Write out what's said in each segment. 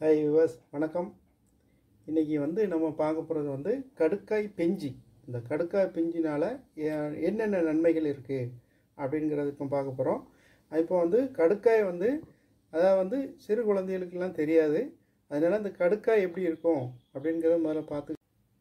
hi விவாஸ் வணக்கம் இன்றைக்கி வந்து நம்ம பார்க்க போகிறது வந்து கடுக்காய் பிஞ்சி இந்த கடுக்காய் பிஞ்சினால் என்னென்ன நன்மைகள் இருக்குது அப்படிங்கிறது இப்போ பார்க்க போகிறோம் இப்போ வந்து கடுக்காய் வந்து அதாவது வந்து சிறு குழந்தைகளுக்கெல்லாம் தெரியாது அதனால் இந்த கடுக்காய் எப்படி இருக்கும் அப்படிங்கிறத முதல்ல பார்த்து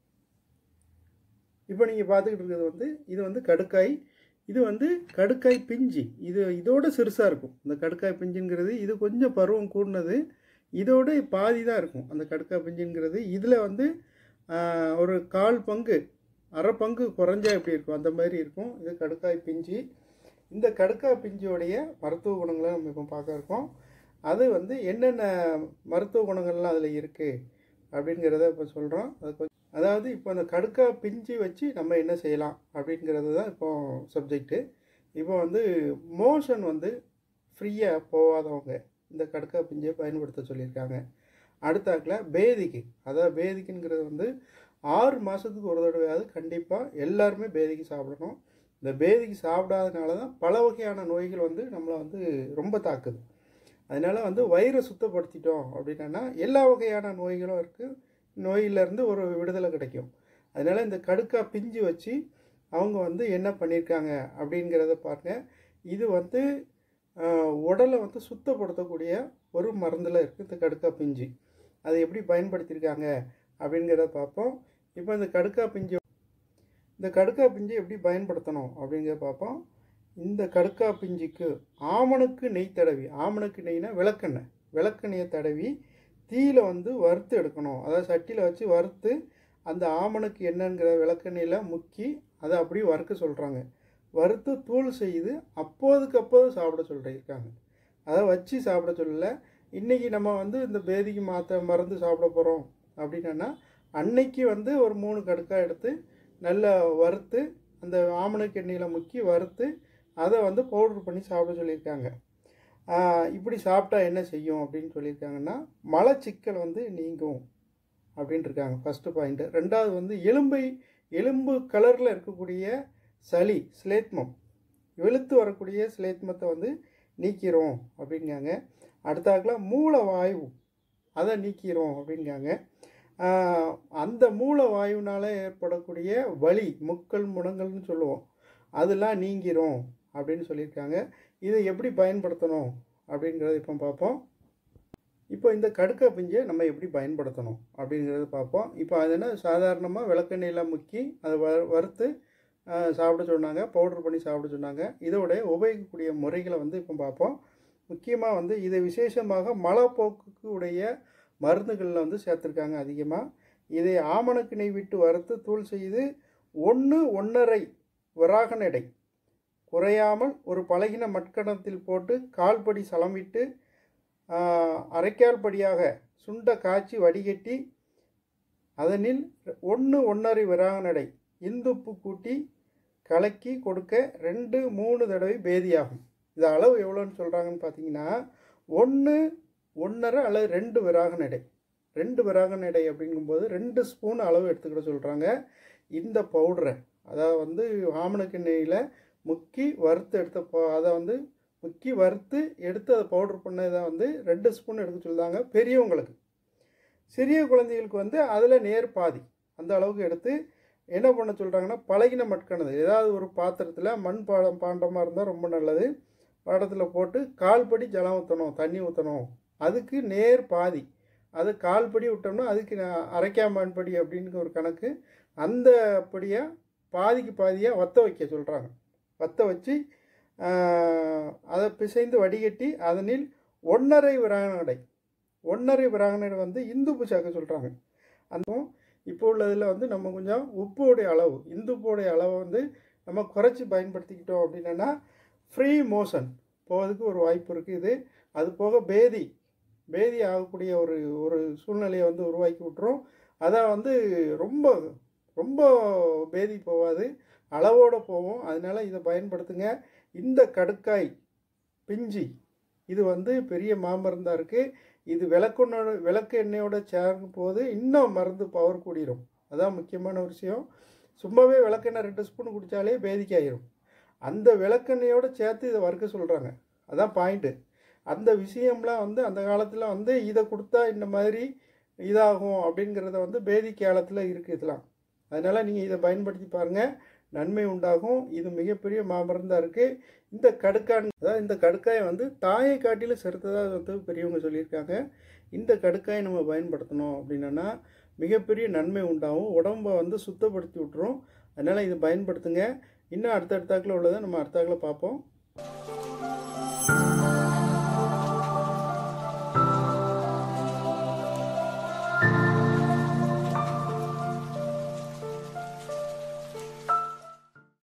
இப்போ நீங்கள் பார்த்துக்கிட்டு இருக்கிறது வந்து இது வந்து கடுக்காய் இது வந்து கடுக்காய் பிஞ்சி இது இதோட சிறுசாக இருக்கும் இந்த கடுக்காய் பிஞ்சுங்கிறது இது கொஞ்சம் பருவம் கூடினது இதோட பாதி தான் இருக்கும் அந்த கடுக்காய் பிஞ்சுங்கிறது இதில் வந்து ஆஹ், ஒரு கால் பங்கு அரை பங்கு குறைஞ்சா எப்படி இருக்கும் அந்த மாதிரி இருக்கும் இது கடுக்காய் பிஞ்சு இந்த கடுக்காய் பிஞ்சோடைய மருத்துவ குணங்களை நம்ம இப்போ பார்க்க இருக்கோம் அது வந்து என்னென்ன மருத்துவ குணங்கள்லாம் அதில் இருக்குது அப்படிங்கிறத இப்போ சொல்கிறோம் அது கொஞ்சம் அதாவது இப்போ அந்த கடுக்காய் பிஞ்சு வச்சு நம்ம என்ன செய்யலாம் அப்படிங்கிறது தான் இப்போ சப்ஜெக்ட்டு இப்போ வந்து மோஷன் வந்து ஃப்ரீயாக போகாதவங்க இந்த கடுக்காய் பிஞ்சை பயன்படுத்த சொல்லியிருக்காங்க அடுத்தாக்கில் பேதிக்கு அதாவது பேதிக்குங்கிறது வந்து ஆறு மாதத்துக்கு ஒரு தடவையாவது கண்டிப்பாக எல்லாருமே பேதிக்கு சாப்பிடணும் இந்த பேதிக்கு சாப்பிடாதனால தான் பல வகையான நோய்கள் வந்து நம்மளை வந்து ரொம்ப தாக்குது அதனால் வந்து வயிறை சுத்தப்படுத்திட்டோம் அப்படின்னா எல்லா வகையான நோய்களும் இருக்குது நோயிலேருந்து ஒரு விடுதலை கிடைக்கும் அதனால் இந்த கடுக்காய் பிஞ்சு வச்சு அவங்க வந்து என்ன பண்ணியிருக்காங்க அப்படிங்கிறத பாருங்க இது வந்து ஆஹ், உடலை வந்து சுத்தப்படுத்தக்கூடிய ஒரு மருந்தில் இருக்குது இந்த கடுக்காய் பிஞ்சு அதை எப்படி பயன்படுத்தியிருக்காங்க அப்படிங்கிறத பார்ப்போம் இப்போ இந்த கடுக்காய் பிஞ்சு இந்த கடுக்காய் பிஞ்சை எப்படி பயன்படுத்தணும் அப்படிங்கிறத பார்ப்போம் இந்த கடுக்காய் பிஞ்சுக்கு ஆமணக்கு நெய் தடவி ஆமணக்கு நெய்னா விளக்கெண்ணெய் விளக்கெண்ணெயை தடவி தீயில வந்து வறுத்து எடுக்கணும் அதாவது சட்டியில் வச்சு வறுத்து அந்த ஆமணக்கு என்னங்கிற விளக்கெண்ணெயில் முக்கி அதை அப்படியே வறுக்க சொல்கிறாங்க வறுத்து தூள் செய்து அப்போதுக்கு அப்போது சாப்பிட சொல்லியிருக்காங்க அதை வச்சு சாப்பிட சொல்லல இன்றைக்கி நம்ம வந்து இந்த பேதிக்கு மாற்ற மருந்து சாப்பிட போகிறோம் அப்படின்னா அன்னைக்கு வந்து ஒரு மூணு கடுக்காய் எடுத்து நல்லா வறுத்து அந்த ஆமணக்கு எண்ணெயில் முக்கி வறுத்து அதை வந்து பவுடர் பண்ணி சாப்பிட சொல்லியிருக்காங்க ஆஹ் இப்படி சாப்பிட்டா என்ன செய்யும் அப்படின்னு சொல்லியிருக்காங்கன்னா மலச்சிக்கல் வந்து நீங்கும் அப்படின்ட்டு இருக்காங்க ஃபஸ்ட்டு பாயிண்ட்டு ரெண்டாவது வந்து எலும்பை எலும்பு கலரில் இருக்கக்கூடிய சளி ஸ்லேத்மம் வெளுத்து வரக்கூடிய ஸ்லேத்மத்தை வந்து நீக்கிறோம் அப்படிங்காங்க அடுத்தாக்கில் மூல வாயு அதை நீக்கிறோம் அப்படிங்காங்க ஆஹ் அந்த மூல வாயுனால் ஏற்படக்கூடிய வலி முக்கள் முடங்கல்னு சொல்லுவோம் அதெல்லாம் நீங்கிரும் அப்படின்னு சொல்லியிருக்காங்க இதை எப்படி பயன்படுத்தணும் அப்படிங்கிறத இப்போ பார்ப்போம் இப்போ இந்த கடுக்காய் பிஞ்சை நம்ம எப்படி பயன்படுத்தணும் அப்படிங்கிறத பார்ப்போம் இப்போ அது என்ன சாதாரணமாக விளக்கெண்ணெயில் முக்கி அதை வ வறுத்து ஆஹ், சாப்பிட சொன்னாங்க பவுடர் பண்ணி சாப்பிட சொன்னாங்க இதோட உபயோகிக்கக்கூடிய முறைகளை வந்து இப்போ பார்ப்போம் முக்கியமாக வந்து இதை விசேஷமாக மலப்போக்குக்கு உடைய மருந்துகளில் வந்து சேர்த்துருக்காங்க அதிகமாக இதை ஆமணக்கு நெய் விட்டு வறுத்து தூள் செய்து ஒன்று ஒன்றரை வராகன் எடை குறையாமல் ஒரு பழகின மட்கணத்தில் போட்டு கால்படி சலமிட்டு ஆஹ், அரைக்கால் படியாக சுண்ட காய்ச்சி வடிகட்டி அதனில் ஒன்று ஒன்றரை விராகனடை இந்துப்பு கூட்டி கலக்கி கொடுக்க ரெண்டு மூணு தடவை பேதியாகும் இது அளவு எவ்வளோன்னு சொல்கிறாங்கன்னு பார்த்தீங்கன்னா ஒன்று ஒன்றரை அல்லது ரெண்டு விராகன் எடை ரெண்டு விராகன் எடை அப்படிங்கும்போது ரெண்டு ஸ்பூன் அளவு எடுத்துக்கிட சொல்கிறாங்க இந்த பவுடரை அதாவது வந்து ஆமணக்கு நெய்யில் முக்கி வறுத்து எடுத்த போ அதை வந்து முக்கி வறுத்து எடுத்து அதை பவுடர் பண்ணதை வந்து ரெண்டு ஸ்பூன் எடுக்க சொல்லுதாங்க பெரியவங்களுக்கு சிறிய குழந்தைகளுக்கு வந்து அதில் நேர் பாதி அந்த அளவுக்கு எடுத்து என்ன பண்ண சொல்கிறாங்கன்னா பழகின மட்கணது ஏதாவது ஒரு பாத்திரத்தில் மண் பாடம் பாண்டமாக இருந்தால் ரொம்ப நல்லது பாடத்தில் போட்டு கால்படி ஜலம் ஊற்றணும் தண்ணி ஊற்றணும் அதுக்கு நேர் பாதி அது கால்படி விட்டோம்னா அதுக்கு நா- அரைக்காமன் படி அப்படின்னு ஒரு கணக்கு அந்த படியாக பாதிக்கு பாதியாக வத்த வைக்க சொல்கிறாங்க வத்த வச்சு ஆஹ், அதை பிசைந்து வடிகட்டி அதனில் ஒன்றரை விராகனடை ஒன்றரை விராகனடை வந்து இந்துப்பு சேர்க்க சொல்கிறாங்க அந்த இப்போ உள்ளதில் வந்து நம்ம கொஞ்சம் உப்புடைய அளவு இந்துப்போடைய அளவை வந்து நம்ம குறைச்சி பயன்படுத்திக்கிட்டோம் அப்படின்னா ஃப்ரீ மோஷன் போகிறதுக்கு ஒரு வாய்ப்பு இருக்குது அது போக பேதி பேதி ஆகக்கூடிய ஒரு ஒரு சூழ்நிலையை வந்து உருவாக்கி விட்டுரும் அதான் வந்து ரொம்ப ரொம்ப பேதி போகாது அளவோடு போகும் அதனால் இதை பயன்படுத்துங்க இந்த கடுக்காய் பிஞ்சி இது வந்து பெரிய மாமருந்தாக இருக்குது இது விளக்கெண்ணோட விளக்கு எண்ணெயோட சேரும் போது இன்னும் மருந்து பவர் கூடிரும் அதான் முக்கியமான ஒரு விஷயம் சும்மாவே விளக்கெண்ணெய் ரெண்டு ஸ்பூன் குடித்தாலே பேதிக்காயிரும் அந்த விளக்கெண்ணெயோட சேர்த்து இதை வறுக்க சொல்கிறாங்க அதான் பாயிண்ட்டு அந்த விஷயம்லாம் வந்து அந்த காலத்தில் வந்து இதை கொடுத்தா இந்த மாதிரி இதாகும் அப்படிங்கிறத வந்து பேதிக் காலத்தில் இருக்குது இதெல்லாம் அதனால் நீங்கள் இதை பயன்படுத்தி பாருங்கள் நன்மை உண்டாகும் இது மிகப்பெரிய மாமருந்தாக இருக்குது இந்த கடுக்கான் அதாவது இந்த கடுக்காயை வந்து தாயை காட்டிலும் சிறுத்ததாக வந்து பெரியவங்க சொல்லியிருக்காங்க இந்த கடுக்காயை நம்ம பயன்படுத்தணும் அப்படின்னா மிகப்பெரிய நன்மை உண்டாகும் உடம்பை வந்து சுத்தப்படுத்தி விட்டுரும் அதனால் இதை பயன்படுத்துங்க இன்னும் அடுத்தடுத்தாக்கில் உள்ளதை நம்ம அடுத்தாக்கில் பார்ப்போம்